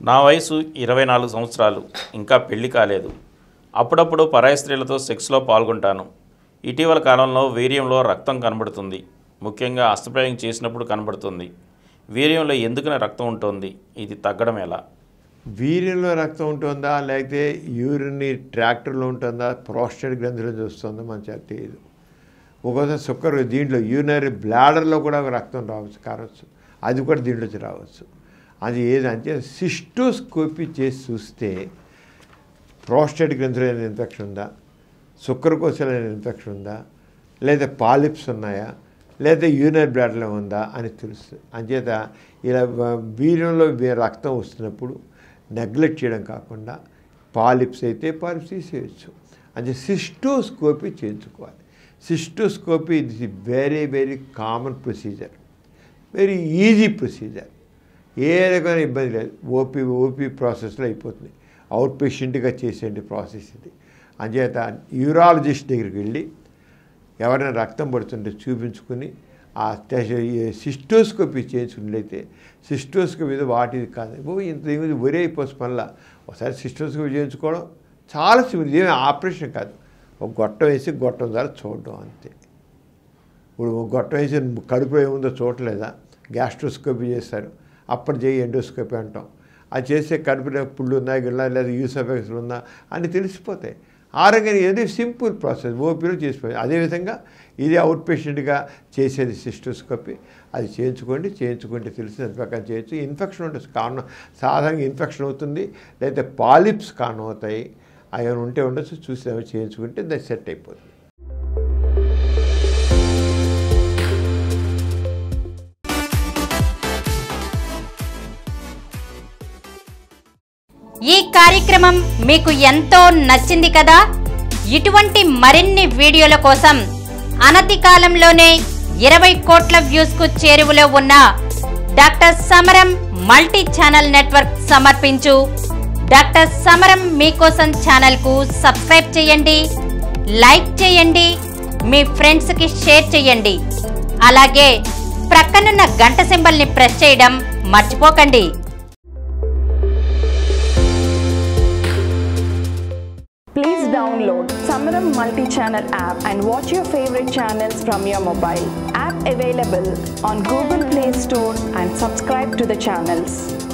నా వయసు ఇరవై నాలుగు సంవత్సరాలు ఇంకా పెళ్లి కాలేదు అప్పుడప్పుడు పరాయి స్త్రీలతో సెక్స్లో పాల్గొంటాను ఇటీవల కాలంలో వీర్యంలో రక్తం కనబడుతుంది ముఖ్యంగా అస్తప్రయోగం చేసినప్పుడు కనబడుతుంది వీర్యంలో ఎందుకని రక్తం ఉంటుంది ఇది తగ్గడం ఎలా వీర్యంలో రక్తం ఉంటుందా లేకపోతే యూరిన్ ట్రాక్టర్లో ఉంటుందా ప్రోస్టేట్ గ్రంథిలో చూస్తుందా మన చేత తెలియదు ఒక్కోసారి సుక్కర్ దీంట్లో యూరినరీ బ్లాడర్లో కూడా రక్తం రావచ్చు కారవచ్చు అది కూడా దీంట్లోంచి రావచ్చు అది ఏదంటే సిస్టోస్కోపీ చేసి చూస్తే ప్రోస్టేట్ గ్రంథిలో ఏదైనా ఇన్ఫెక్షన్ ఉందా శుక్రకోశలో ఏదైనా ఇన్ఫెక్షన్ ఉందా లేదా పాలిప్స్ ఉన్నాయా లేదా యూరినరీ బ్లాడర్లో ఉందా అని తెలుస్తుంది అంచేత ఇలా వ- వీర్యంలో వే- రక్తం వస్తున్నప్పుడు నెగ్లెక్ట్ చేయడం కాకుండా పాలిప్స్ అయితే పాలిప్స్ తీసేయచ్చు అంటే సిస్టోస్కోపీ చేయించుకోవాలి సిస్టోస్కోపీ ఇది very very common procedure very easy procedure ఏ రకమైన ఇబ్బంది లేదు ఓపీ ఓపీ ప్రాసెస్లో అయిపోతుంది అవుట్ పేషెంట్గా చేసేటి ప్రాసెస్ ఇది అంచేత యూరాలజిస్ట్ దగ్గరికి వెళ్ళి ఎవరైనా రక్తం పడుతుంటే చూపించుకుని ఆ సిస్టోస్కోపీ చేయించుకున్నట్లయితే సిస్టోస్కోపీ మీద వాటి కాదు ఓ ఇంత ఏమి వరి అయిపోతుంది మళ్ళా ఒకసారి సిస్టోస్కోపీ చేయించుకోవడం చాలా సింపుల్ ఇదేమి ఆపరేషన్ కాదు ఒక గొట్టం వేసి గొట్టం ద్వారా చూడడం అంతే ఇప్పుడు ఒక గొట్టం వేసి కడుపులో ఏముందో చూడలేదా గ్యాస్ట్రోస్కోపీ చేస్తారు అప్పుడు చేయి ఎండోస్కోపీ అంటాం అది చేస్తే కడుపులో పుళ్ళు ఉందా గిళ్ళ లేదా యూసెఫెక్స్ ఉందా అని తెలిసిపోతాయి ఆరోగ్యం ఏది సింపుల్ ప్రాసెస్ ఓపీలో చేసిపోయి అదేవిధంగా ఇది అవుట్ పేషెంట్గా చేసేది సిస్టోస్కోపీ అది చేయించుకోండి చేయించుకుంటే తెలిసి దాని ప్రకారం చేయొచ్చు ఇన్ఫెక్షన్ ఉంటుంది కారణం సాధారణంగా ఇన్ఫెక్షన్ అవుతుంది లేకపోతే పాలిప్స్ కారణం అవుతాయి అవి ఉంటే ఉండొచ్చు చూసి అవి చేయించుకుంటే దాన్ని సెట్ అయిపోతుంది ఈ కార్యక్రమం మీకు ఎంతో నచ్చింది కదా ఇటువంటి మరిన్ని వీడియోల కోసం అనతి కాలంలోనే ఇరవై కోట్ల వ్యూస్ కు చేరువలో ఉన్న doctor Samaram multi channel network సమర్పించు డాక్టర్ సమరం మీకోసం ఛానల్ కు సబ్స్క్రైబ్ చేయండి లైక్ చేయండి మీ ఫ్రెండ్స్ కి షేర్ చేయండి అలాగే ప్రక్కనున్న గంట సింబల్ ని ప్రెస్ చేయడం మర్చిపోకండి Please download Samaram multi-channel app and watch your favorite channels from your mobile. App available on Google Play Store and subscribe to the channels.